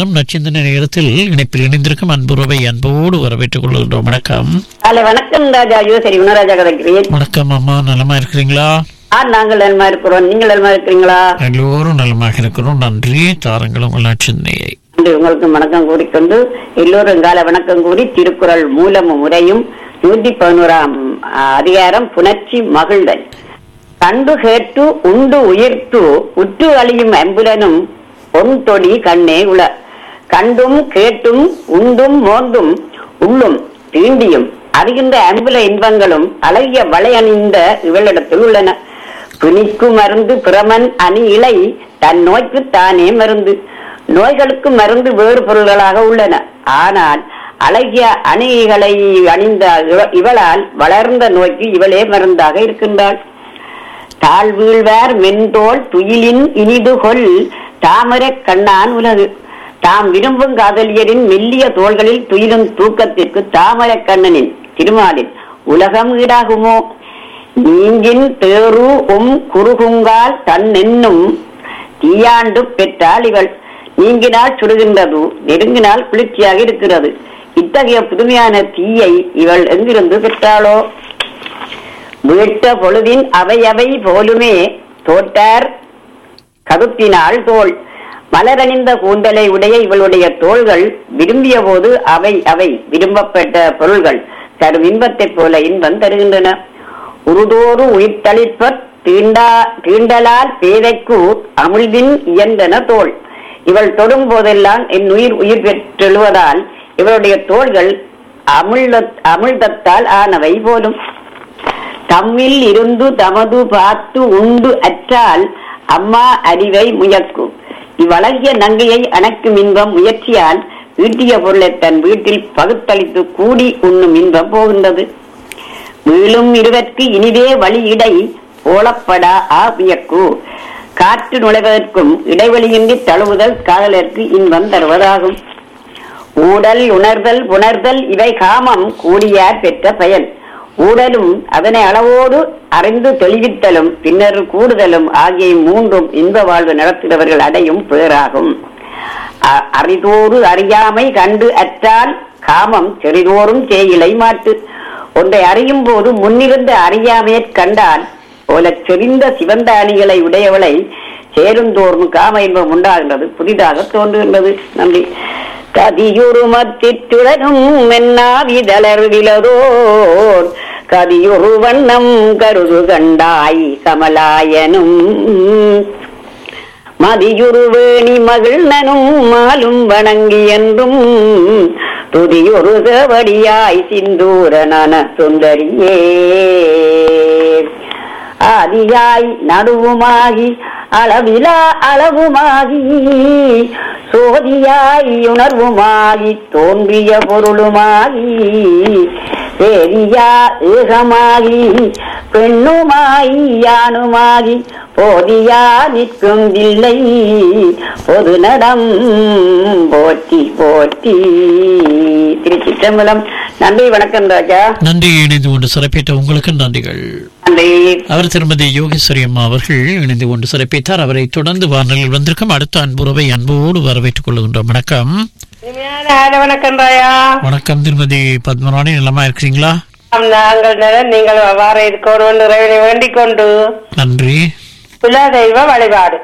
கொண்டிருக்கிறோம் நச்சிந்தன நேரத்தில் இணைப்பில் இணைந்திருக்கும் அன்புறவை அன்போடு வரவேற்றுக் கொள்கின்றோம் வணக்கம் ஹலோ வணக்கம் ராஜா ஐயோ சரி குணராஜா கதைக்கிறேன் வணக்கம் அம்மா நலமா இருக்கிறீங்களா ஆ நாங்கள் நலமா இருக்கிறோம் நீங்கள் நலமா இருக்கிறீங்களா எல்லோரும் நலமாக இருக்கிறோம் நன்றி தாருங்கள் உங்கள் நச்சிந்தனையை நன்றி உங்களுக்கு வணக்கம் கூறிக்கொண்டு எல்லோரும் கால வணக்கம் கூறி திருக்குறள் மூலமும் முறையும் நூத்தி பதினோராம் ஆ, அதிகாரம் புணர்ச்சி மகிழ்தல் கண்டு கேட்டு உண்டு உயிர்த்து உற்று அழியும் அம்புலனும் பொன் தொடி கண்ணே உள கண்டும் கேட்டும் உண்டும் மோந்தும் உள்ளும் தீண்டியும் அறிகின்ற அம்புல இன்பங்களும் அழகிய வளை அணிந்த இவளிடத்தில் உள்ளன பிணிக்கு மருந்து பிரமன் அணி இலை தன் நோய்க்கு தானே மருந்து நோய்களுக்கு மருந்து வேறு பொருள்களாக உள்ளன ஆனால் அழகிய அணிகளை அணிந்த இவ- இவளால் வளர்ந்த நோய்க்கு இவளே மருந்தாக இருக்கின்றாள் தாழ் வீழ்வார் மென்தோல் துயிலின் இனிதுகொள் தாமரைக் கண்ணான் உலகு தாம் விரும்பும் காதலியரின் மெல்லிய தோள்களில் துயிலும் தூக்கத்திற்கு தாமரைக் கண்ணனின் திருமாலின் உலகம் ஈடாகுமோ நீங்கின் தேரு உம் குறுகுங்கால் தன் என்னும் தீயாண்டு பெற்றாள் இவள் நீங்கினால் சுடுகின்றது நெருங்கினால் குளிர்ச்சியாக இருக்கிறது இத்தகைய புதுமையான தீயை இவள் எங்கிருந்து பெற்றாளோ வீட்ட பொழுதின் அவையவை போலுமே தோட்டார் கருத்தினால் தோல் மலரணிந்த கூந்தலை உடைய இவளுடைய தோள்கள் விரும்பிய போது அவை அவை விரும்பப்பட்ட பொருள்கள் தரும் இன்பத்தைப் போல இன்பம் தருகின்றன உருதோறு உயிர்த்தளிப்ப தீண்டா தீண்டலால் பேதைக்கு அமிழ்தின் இயந்தன தோல் இவள் தொடும் போதெல்லாம் என் உயிர் உயிர் பெற்றெழுவதால் இவளுடைய தோள்கள் அமிழ்த அமிழ்தத்தால் ஆனவை போலும் தம்மில் இருந்து தமது பார்த்து உண்டு அற்றால் அம்மா அறிவை முயக்கு இவ்வழகிய நங்கையை அணைக்கும் இன்பம் முயற்சியால் ஈட்டிய பொருளை தன் வீட்டில் பகுத்தளித்து கூடி உண்ணும் இன்பம் போகின்றது வீழும் இருவர்க்கு இனிதே வழி இடை போலப்படா ஆ வியக்கு காற்று நுழைவதற்கும் இடைவெளியின்றி தழுவுதல் காதலருக்கு இன்பம் தருவதாகும் ஊடல் உணர்தல் உணர்தல் இவை காமம் கூடியார் பெற்ற பயன் ஊடலும் அதனை அளவோடு அறிந்து தெளிவித்தலும் பின்னர் கூடுதலும் ஆகிய மூன்றும் இன்ப வாழ்வு நடத்துகிறவர்கள் அடையும் பேராகும் அ- அறிதோறு அறியாமை கண்டு அற்றால் காமம் செறிதோறும் சேயிலை மாட்டு ஒன்றை அறியும் போது முன்னிருந்த அறியாமையைக் கண்டால் போல செறிந்த சிவந்த அணிகளை உடையவளை சேருந்தோறும் காம இன்பம் உண்டாகின்றது புதிதாக தோன்றுகின்றது நன்றி கதியுருமத்திற்றுடனும் மென்னாவிதளர் விலதோர் கதியுரு வண்ணம் கருது கண்டாய் கமலாயனும் மதியுருவேணி மகிழ்னனும் மாலும் வணங்கி என்றும் துதியொரு தேவடியாய் சிந்தூரனன சுந்தரியே ஆதியாய் நடுவுமாகி அளவிலா அளவுமாகி சோதியாய் உணர்வுமாகி தோன்றிய பொருளுமாகி சேரியா ஏகமாகி பெண்ணுமாய் யானுமாகி போதியா நிற்கும் இல்லை பொது நடம் போற்றி போற்றி திருச்சிற்றம்பலம் நன்றி வணக்கம் ராஜா நன்றி இணைந்து கொண்டு சிறப்பித்த உங்களுக்கு நன்றிகள் நன்றி அவர் திருமதி யோகேஸ்வரி அம்மா அவர்கள் இணைந்து கொண்டு சிறப்பித்தார் அவரை தொடர்ந்து வானொலியில் வந்திருக்கும் அடுத்த அன்புறவை அன்போடு வரவேற்றுக் கொள்கின்றோம் வணக்கம் இனிமையான ஆட வணக்கம் ராயா வணக்கம் திருமதி பத்மராணி நலமா இருக்கிறீங்களா ஆம், நாங்கள் நலன் நீங்கள் வார இருக்கணும் இறைவனை வேண்டிக் கொண்டு நன்றி குலதெய்வ வழிபாடு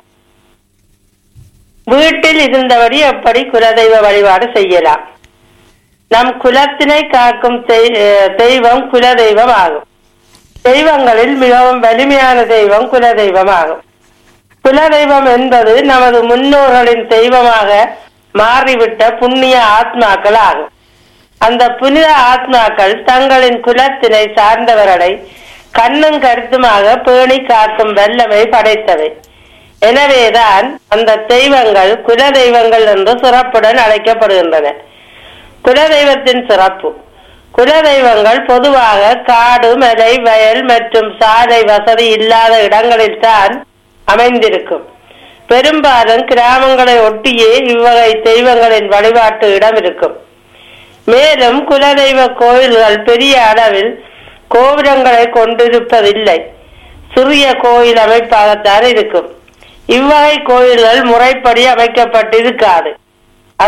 வீட்டில் இருந்தபடி எப்படி குலதெய்வ வழிபாடு செய்யலாம் நம் குலத்தினை காக்கும் தெய்- அஹ் தெய்வம் குலதெய்வம் ஆகும் தெய்வங்களில் மிகவும் வலிமையான தெய்வம் குலதெய்வம் ஆகும் குலதெய்வம் என்பது நமது முன்னோர்களின் தெய்வமாக மாறிவிட்ட புண்ணிய ஆத்மாக்கள் ஆகும் அந்த புனித ஆத்மாக்கள் தங்களின் குலத்தினை சார்ந்தவர்களை கண்ணும் கருத்துமாக பேணி காக்கும் வல்லமை படைத்தவை எனவேதான் அந்த தெய்வங்கள் குல தெய்வங்கள் என்று சிறப்புடன் அழைக்கப்படுகின்றன குலதெய்வத்தின் சிறப்பு குலதெய்வங்கள் பொதுவாக காடு மலை வயல் மற்றும் சாலை வசதி இல்லாத இடங்களில் தான் அமைந்திருக்கும் பெரும்பாலும் கிராமங்களை ஒட்டியே இவ்வகை தெய்வங்களின் வழிபாட்டு இடம் இருக்கும் மேலும் குலதெய்வ கோயில்கள் பெரிய அளவில் கோபுரங்களை கொண்டிருப்பதில்லை சிறிய கோயில் அமைப்பாகத்தான் இருக்கும் இவ்வகை கோயில்கள் முறைப்படி அமைக்கப்பட்டிருக்காது